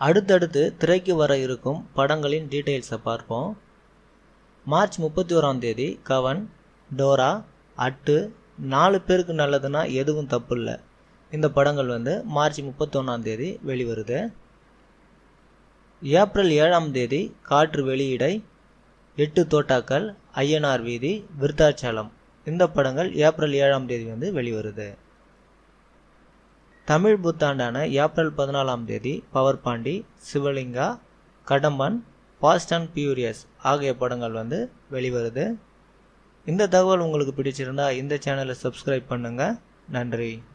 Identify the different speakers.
Speaker 1: அடுத்தடுத்து திரைக்கு வர இருக்கும் படங்களின் டீட்டெயில்ஸை பார்ப்போம் மார்ச் முப்பத்தி ஓராம் தேதி கவன் டோரா அட்டு நாலு பேருக்கு நல்லதுன்னா எதுவும் தப்பு இல்லை இந்த படங்கள் வந்து மார்ச் முப்பத்தொன்னாம் தேதி வெளிவருது ஏப்ரல் ஏழாம் தேதி காற்று வெளியிடை எட்டு தோட்டாக்கள் ஐயனார் வீதி விருத்தாச்சலம் இந்த படங்கள் ஏப்ரல் ஏழாம் தேதி வந்து வெளிவருது தமிழ் புத்தாண்டான ஏப்ரல் பதினாலாம் தேதி Power Paandi Shivalinga Kadamban Fast and Furious ஆகிய படங்கள் வந்து வெளிவருது இந்த தகவல் உங்களுக்கு பிடிச்சிருந்தா இந்த சேனலை சப்ஸ்கிரைப் பண்ணுங்கள் நன்றி